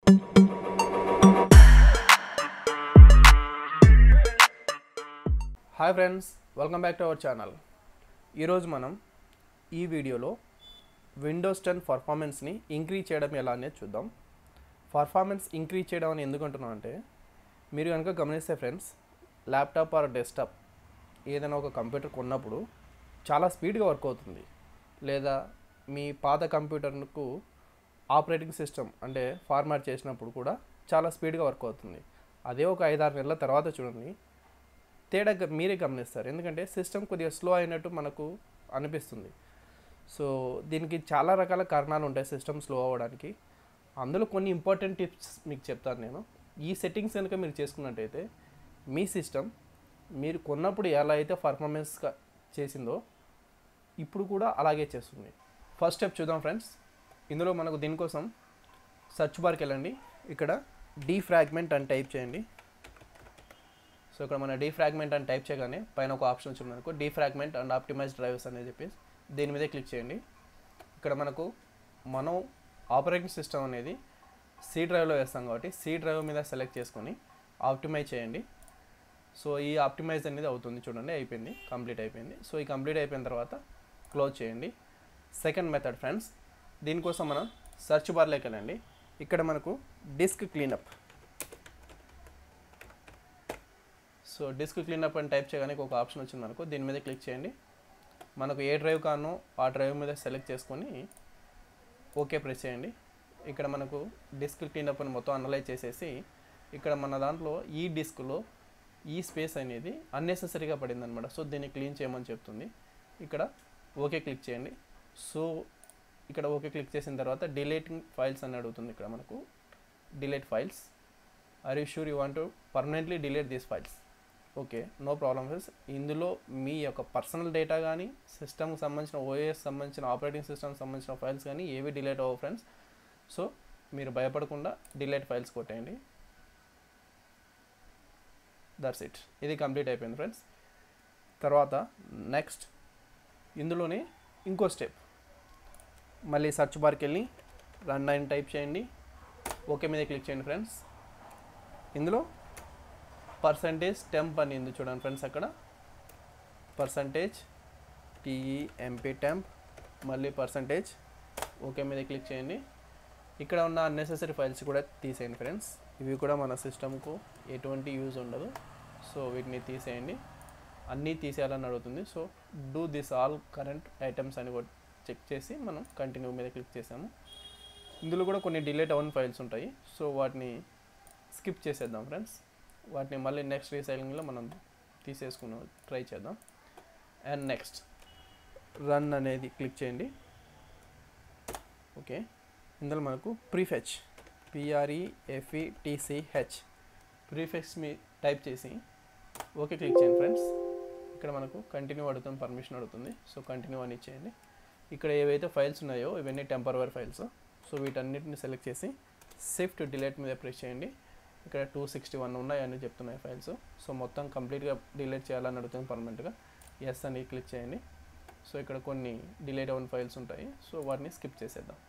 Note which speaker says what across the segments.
Speaker 1: hi friends welcome back to our channel ఈరోజు మనం ఈ వీడియోలో విండోస్ టెన్ పర్ఫార్మెన్స్ని ఇంక్రీజ్ చేయడం ఎలా అనేది చూద్దాం పర్ఫార్మెన్స్ ఇంక్రీజ్ చేయడం అని ఎందుకు అంటున్నాం అంటే మీరు కనుక గమనిస్తే ఫ్రెండ్స్ ల్యాప్టాప్ ఆర్ డెస్క్టాప్ ఏదైనా ఒక కంప్యూటర్ కొన్నప్పుడు చాలా స్పీడ్గా వర్క్ అవుతుంది లేదా మీ పాత కంప్యూటర్కు ఆపరేటింగ్ సిస్టమ్ అంటే ఫార్మాట్ చేసినప్పుడు కూడా చాలా స్పీడ్గా వర్క్ అవుతుంది అదే ఒక ఐదారు నెలల తర్వాత చూడండి తేడా గ- మీరే గమనిస్తారు ఎందుకంటే సిస్టమ్ కొద్దిగా స్లో అయినట్టు మనకు అనిపిస్తుంది సో దీనికి చాలా రకాల కారణాలు ఉంటాయి సిస్టమ్ స్లో అవ్వడానికి అందులో కొన్ని ఇంపార్టెంట్ టిప్స్ మీకు చెప్తాను నేను ఈ సెట్టింగ్స్ కనుక మీరు చేసుకున్నట్టయితే మీ సిస్టమ్ మీరు కొన్నప్పుడు ఎలా అయితే పర్ఫార్మెన్స్గా చేసిందో ఇప్పుడు కూడా అలాగే చేస్తుంది ఫస్ట్ స్టెప్ చూద్దాం ఫ్రెండ్స్ ఇందులో మనకు దీనికోసం సర్చ్ బార్కి వెళ్ళండి ఇక్కడ డీఫ్రాగ్మెంట్ అని టైప్ చేయండి సో ఇక్కడ మన డీఫ్రాగ్మెంట్ అని టైప్ చేయగానే పైన ఒక ఆప్షన్ వచ్చింది మనకు డీఫ్రాగ్మెంట్ అండ్ ఆప్టిమైజ్ డ్రైవ్స్ అనేది చెప్పేసి దీని మీదే క్లిక్ చేయండి ఇక్కడ మనకు మనం ఆపరేటింగ్ సిస్టమ్ అనేది సి డ్రైవ్లో వేస్తాం కాబట్టి సి డ్రైవ్ మీద సెలెక్ట్ చేసుకొని ఆప్టిమైజ్ చేయండి సో ఈ ఆప్టిమైజ్ అనేది అవుతుంది చూడండి అయిపోయింది కంప్లీట్ అయిపోయింది సో ఈ కంప్లీట్ అయిపోయిన తర్వాత క్లోజ్ చేయండి సెకండ్ మెథడ్ ఫ్రెండ్స్ దీనికోసం మనం సెర్చ్ బార్లోకి వెళ్ళండి ఇక్కడ మనకు disk cleanup so disk cleanup అని టైప్ చేయగానే ఒక ఆప్షన్ వచ్చింది మనకు దీని మీద క్లిక్ చేయండి మనకు ఏ డ్రైవ్ కానో ఆ డ్రైవ్ మీద సెలెక్ట్ చేసుకొని ఓకే ప్రెస్ చేయండి ఇక్కడ మనకు డిస్క్ క్లీనప్ అని మొత్తం అనలైజ్ చేసేసి ఇక్కడ మన దాంట్లో ఈ డిస్క్లో ఈ స్పేస్ అనేది అన్నెసెసరీగా పడింది అనమాట సో దీన్ని క్లీన్ చేయమని చెప్తుంది ఇక్కడ ఓకే క్లిక్ చేయండి సో ఇక్కడ ఓకే క్లిక్ చేసిన తర్వాత డిలీటింగ్ ఫైల్స్ అని అడుగుతుంది ఇక్కడ మనకు delete files are you sure you want to permanently delete these files okay no problem friends ఇందులో మీ యొక్క పర్సనల్ డేటా కానీ సిస్టమ్కి సంబంధించిన ఓఎస్ సంబంధించిన ఆపరేటింగ్ సిస్టమ్కి సంబంధించిన ఫైల్స్ కానీ ఏవి డిలీట్ అవ్వవు ఫ్రెండ్స్ సో మీరు భయపడకుండా డిలీట్ ఫైల్స్ కొట్టేయండి దట్స్ ఇట్ ఇది కంప్లీట్ అయిపోయింది ఫ్రెండ్స్ తర్వాత నెక్స్ట్ ఇందులోనే ఇంకో స్టెప్ మళ్ళీ సెర్చ్ బార్కి వెళ్ళి రన్ నైన్ టైప్ చేయండి ఓకే మీద క్లిక్ చేయండి ఫ్రెండ్స్ ఇందులో పర్సంటేజ్ టెంప్ అని ఉంది చూడండి ఫ్రెండ్స్ అక్కడ పర్సంటేజ్ టీఈఎంపీ టెంప్ మళ్ళీ పర్సంటేజ్ ఓకే మీద క్లిక్ చేయండి ఇక్కడ ఉన్న అన్నెసెసరీ ఫైల్స్ కూడా తీసేయండి ఫ్రెండ్స్ ఇవి కూడా మన సిస్టమ్కు ఎటువంటి యూజ్ ఉండదు సో వీటిని తీసేయండి అన్నీ తీసేయాలని అడుగుతుంది so do this all current items అని కూడా చెక్ చేసి మనం కంటిన్యూ మీద క్లిక్ చేసాము ఇందులో కూడా కొన్ని డిలేట్ అవ్వని ఫైల్స్ ఉంటాయి సో వాటిని స్కిప్ చేసేద్దాం ఫ్రెండ్స్ వాటిని మళ్ళీ నెక్స్ట్ రీసైలింగ్లో మనం తీసేసుకుని ట్రై చేద్దాం అండ్ నెక్స్ట్ రన్ అనేది క్లిక్ చేయండి ఓకే ఇందులో మనకు ప్రీఫెచ్ పిఆర్ఈఎఫ్ఈటీసీహెచ్ ప్రీఫెచ్ మీ టైప్ చేసి ఓకే క్లిక్ చేయండి ఫ్రెండ్స్ ఇక్కడ మనకు కంటిన్యూ అడుగుతుంది పర్మిషన్ అడుగుతుంది సో కంటిన్యూ అని ఇచ్చేయండి ఇక్కడ ఏవైతే ఫైల్స్ ఉన్నాయో ఇవన్నీ టెంపరవరీ ఫైల్స్ సో వీటన్నిటిని సెలెక్ట్ చేసి షిఫ్ట్ డిలీట్ మీద ప్రెస్ చేయండి ఇక్కడ టూ సిక్స్టీ వన్ ఉన్నాయని చెప్తున్నాయి ఫైల్స్ సో మొత్తం కంప్లీట్గా డిలీట్ చేయాలని అడుగుతుంది పర్మనెంట్గా ఎస్ అని క్లిక్ చేయండి సో ఇక్కడ కొన్ని డిలీట్ అవ్వని ఫైల్స్ ఉంటాయి సో వాటిని స్కిప్ చేసేద్దాం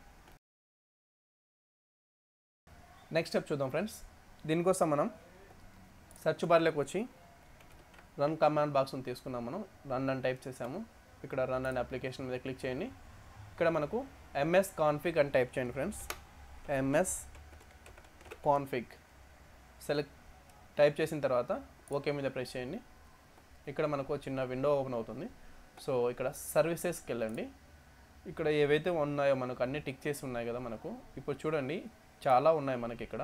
Speaker 1: నెక్స్ట్ స్టెప్ చూద్దాం ఫ్రెండ్స్ దీనికోసం మనం సెర్చ్ బార్లోకి వచ్చి రన్ కమాండ్ బాక్స్ని తీసుకున్నాం మనం రన్ అని టైప్ చేసాము ఇక్కడ రన్ అనే అప్లికేషన్ మీద క్లిక్ చేయండి ఇక్కడ మనకు ఎంఎస్ కాన్ఫిగ్ అని టైప్ చేయండి friends MS config select type చేసిన తర్వాత ఓకే మీద ప్రెస్ చేయండి ఇక్కడ మనకు ఒక చిన్న విండో ఓపెన్ అవుతుంది సో ఇక్కడ సర్వీసెస్కి వెళ్ళండి ఇక్కడ ఏవైతే ఉన్నాయో మనకు అన్ని టిక్ చేసి ఉన్నాయి కదా మనకు ఇప్పుడు చూడండి చాలా ఉన్నాయి మనకి ఇక్కడ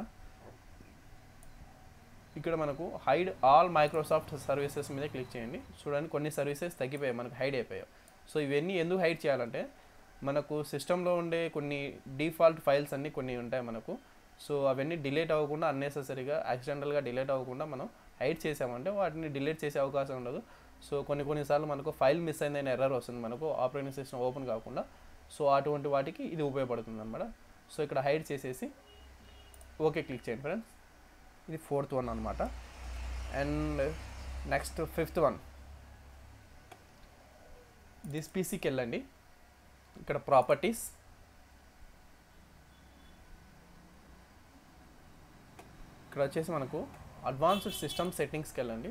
Speaker 1: ఇక్కడ మనకు హైడ్ ఆల్ మైక్రోసాఫ్ట్ సర్వీసెస్ మీద క్లిక్ చేయండి చూడండి కొన్ని సర్వీసెస్ తగ్గిపోయాయి మనకు హైడ్ అయిపోయాయి సో ఇవన్నీ ఎందుకు హైడ్ చేయాలంటే మనకు సిస్టంలో ఉండే కొన్ని డిఫాల్ట్ ఫైల్స్ అన్నీ కొన్ని ఉంటాయి మనకు సో అవన్నీ డిలీట్ అవ్వకుండా అన్నెసెసరీగా యాక్సిడెంటల్గా డిలీట్ అవ్వకుండా మనం హైడ్ చేసామంటే వాటిని డిలీట్ చేసే అవకాశం ఉండదు సో కొన్ని కొన్నిసార్లు మనకు ఫైల్ మిస్ అయిందని ఎర్రర్ వస్తుంది మనకు ఆపరేటింగ్ సిస్టమ్ ఓపెన్ కాకుండా సో అటువంటి వాటికి ఇది ఉపయోగపడుతుంది అనమాట సో ఇక్కడ హైడ్ చేసేసి ఓకే క్లిక్ చేయండి ఫ్రెండ్స్ ఇది ఫోర్త్ వన్ అనమాట and next fifth one this పీసీకి వెళ్ళండి ఇక్కడ ప్రాపర్టీస్ ఇక్కడ వచ్చేసి మనకు అడ్వాన్స్డ్ సిస్టమ్ సెట్టింగ్స్కి వెళ్ళండి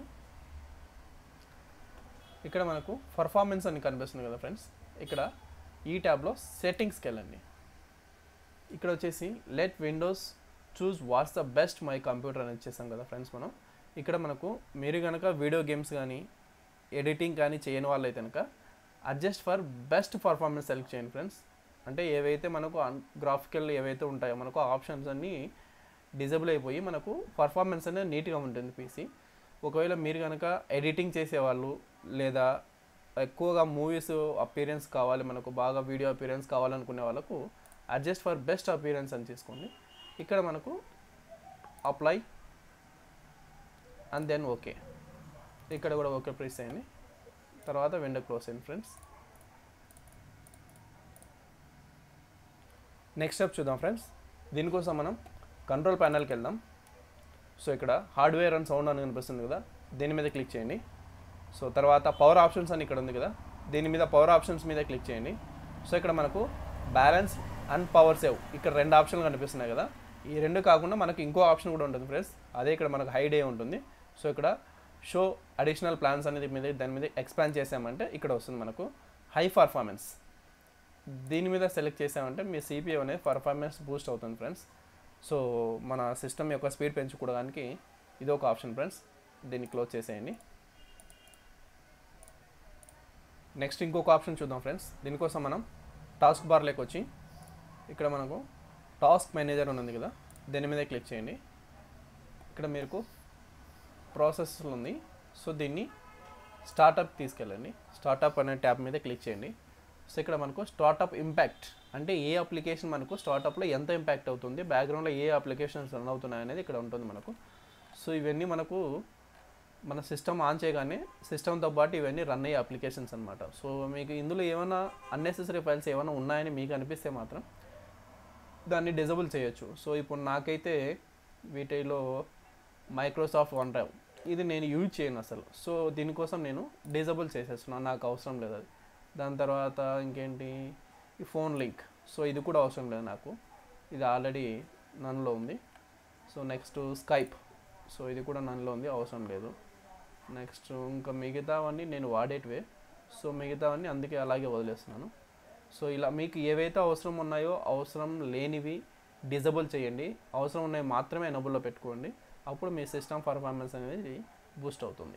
Speaker 1: ఇక్కడ మనకు పర్ఫార్మెన్స్ అని కనిపిస్తుంది కదా ఫ్రెండ్స్ ఇక్కడ ఈ ట్యాబ్లో సెట్టింగ్స్కి వెళ్ళండి ఇక్కడ వచ్చేసి let Windows choose what's the best my computer అని ఇచ్చేసాం కదా ఫ్రెండ్స్ మనం ఇక్కడ మనకు మీరు కనుక వీడియో గేమ్స్ కానీ ఎడిటింగ్ కానీ చేయని వాళ్ళైతే కనుక adjust for best performance select చేయండి ఫ్రెండ్స్ అంటే ఏవైతే మనకు గ్రాఫికల్ ఏవైతే ఉంటాయో మనకు ఆప్షన్స్ అన్నీ డిజబుల్ అయిపోయి మనకు పర్ఫార్మెన్స్ అనేది నీట్గా ఉంటుంది పీసీ ఒకవేళ మీరు కనుక ఎడిటింగ్ చేసేవాళ్ళు లేదా ఎక్కువగా మూవీస్ అపీరెన్స్ కావాలి మనకు బాగా వీడియో అపీరెన్స్ కావాలనుకునే వాళ్ళకు అడ్జస్ట్ ఫర్ బెస్ట్ అపీరెన్స్ అని తీసుకోండి ఇక్కడ మనకు అప్లై అండ్ దెన్ ఓకే ఇక్కడ కూడా ఓకే ప్రెస్ అయ్యింది తర్వాత విండో క్లోజ్ అయింది ఫ్రెండ్స్ నెక్స్ట్ స్టెప్ చూద్దాం ఫ్రెండ్స్ దీనికోసం మనం కంట్రోల్ ప్యానల్కి వెళ్దాం సో ఇక్కడ హార్డ్వేర్ అండ్ సౌండ్ అని కనిపిస్తుంది కదా దీని మీద క్లిక్ చేయండి సో తర్వాత పవర్ ఆప్షన్స్ అని ఇక్కడ ఉంది కదా దీని మీద పవర్ ఆప్షన్స్ మీద క్లిక్ చేయండి సో ఇక్కడ మనకు బ్యాలెన్స్ అండ్ పవర్ సేవ్ ఇక్కడ రెండు ఆప్షన్లు కనిపిస్తున్నాయి కదా ఈ రెండు కాకుండా మనకు ఇంకో ఆప్షన్ కూడా ఉంటుంది ఫ్రెండ్స్ అదే ఇక్కడ మనకు హైడే ఉంటుంది సో ఇక్కడ షో అడిషనల్ ప్లాన్స్ అనేది మీద దాని మీద ఎక్స్పాండ్ చేసామంటే ఇక్కడ వస్తుంది మనకు హై పర్ఫార్మెన్స్ దీని మీద సెలెక్ట్ చేసామంటే మీ సిపిఐ అనేది పర్ఫార్మెన్స్ బూస్ట్ అవుతుంది ఫ్రెండ్స్ సో మన సిస్టమ్ యొక్క స్పీడ్ పెంచుకోవడానికి ఇది ఒక ఆప్షన్ ఫ్రెండ్స్ దీన్ని క్లోజ్ చేసేయండి నెక్స్ట్ ఇంకొక ఆప్షన్ చూద్దాం ఫ్రెండ్స్ దీనికోసం మనం టాస్క్ బార్లోకి వచ్చి ఇక్కడ మనకు టాస్క్ మేనేజర్ ఉంది కదా దీని మీద క్లిక్ చేయండి ఇక్కడ మీకు ప్రాసెస్ ఉంది సో దీన్ని స్టార్టప్ తీసుకెళ్ళండి స్టార్టప్ అనే ట్యాబ్ మీద క్లిక్ చేయండి సో ఇక్కడ మనకు స్టార్టప్ ఇంపాక్ట్ అంటే ఏ అప్లికేషన్ మనకు స్టార్టప్లో ఎంత ఇంపాక్ట్ అవుతుంది బ్యాక్గ్రౌండ్లో ఏ అప్లికేషన్స్ రన్ అవుతున్నాయి అనేది ఇక్కడ ఉంటుంది మనకు సో ఇవన్నీ మనకు మన సిస్టమ్ ఆన్ చేయగానే సిస్టమ్తో పాటు ఇవన్నీ రన్ అయ్యే అప్లికేషన్స్ అనమాట సో మీకు ఇందులో ఏమైనా అన్నెసెసరీ ఫైల్స్ ఏమైనా ఉన్నాయని మీకు అనిపిస్తే మాత్రం దాన్ని డిజబుల్ చేయొచ్చు సో ఇప్పుడు నాకైతే వీటిలో మైక్రోసాఫ్ట్ వన్ డ్రైవ్ ఇది నేను యూజ్ చేయను అసలు సో దీనికోసం నేను డిజబుల్ చేసేస్తున్నాను నాకు అవసరం లేదు అది దాని తర్వాత ఇంకేంటి ఈ ఫోన్ లింక్ సో ఇది కూడా అవసరం లేదు నాకు ఇది ఆల్రెడీ నన్లో ఉంది సో నెక్స్ట్ స్కైప్ సో ఇది కూడా నన్లో ఉంది అవసరం లేదు నెక్స్ట్ ఇంకా మిగతావన్నీ నేను వాడేటివే సో మిగతావన్నీ అందుకే అలాగే వదిలేస్తున్నాను సో ఇలా మీకు ఏవైతే అవసరం ఉన్నాయో అవసరం లేనివి డిజబుల్ చేయండి అవసరం ఉన్నవి మాత్రమే ఎనబుల్లో పెట్టుకోండి అప్పుడు మీ సిస్టమ్ పర్ఫార్మెన్స్ అనేది బూస్ట్ అవుతుంది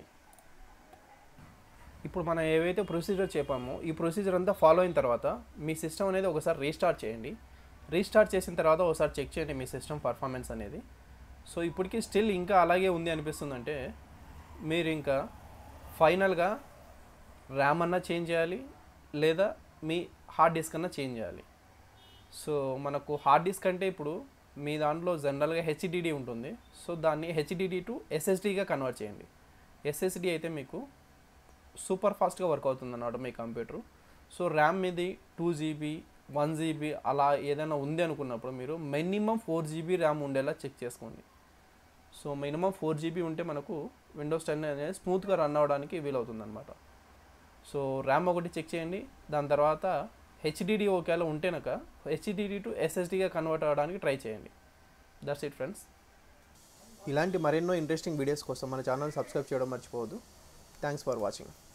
Speaker 1: ఇప్పుడు మనం ఏవైతే ప్రొసీజర్ చెప్పామో ఈ ప్రొసీజర్ అంతా ఫాలో అయిన తర్వాత మీ సిస్టమ్ అనేది ఒకసారి రీస్టార్ట్ చేయండి రీస్టార్ట్ చేసిన తర్వాత ఒకసారి చెక్ చేయండి మీ సిస్టమ్ పర్ఫార్మెన్స్ అనేది సో ఇప్పటికీ స్టిల్ ఇంకా అలాగే ఉంది అనిపిస్తుందంటే మీరు ఇంకా ఫైనల్గా ర్యామ్ అన్నా చేంజ్ చేయాలి లేదా మీ హార్డ్ డిస్క్ అన్నా చేంజ్ చేయాలి సో మనకు హార్డ్ డిస్క్ అంటే ఇప్పుడు మీ దాంట్లో జనరల్గా హెచ్డిడి ఉంటుంది సో దాన్ని హెచ్డిడి టు ఎస్ఎస్డిగా కన్వర్ట్ చేయండి ఎస్ఎస్డి అయితే మీకు సూపర్ ఫాస్ట్గా వర్క్ అవుతుంది అన్నమాట మీ కంప్యూటర్ సో ర్యామ్ మీది టూ జీబీ వన్ జీబీ అలా ఏదైనా ఉంది అనుకున్నప్పుడు మీరు మినిమం ఫోర్ జీబీ ర్యామ్ ఉండేలా చెక్ చేసుకోండి సో మినిమం ఫోర్ జీబీ ఉంటే మనకు విండోస్ టెన్ అనేది స్మూత్గా రన్ అవ్వడానికి వీలవుతుంది అనమాట సో ర్యామ్ ఒకటి చెక్ చేయండి దాని తర్వాత హెచ్డిడి ఒకవేళ ఉంటేనక హెచ్డిడి టు ఎస్ఎస్డిగా కన్వర్ట్ అవ్వడానికి ట్రై చేయండి దట్స్ ఇట్ ఫ్రెండ్స్ ఇలాంటి మరెన్నో ఇంట్రెస్టింగ్ వీడియోస్ కోసం మన ఛానల్ సబ్స్క్రైబ్ చేయడం మర్చిపోవద్దు థ్యాంక్స్ ఫర్ వాచింగ్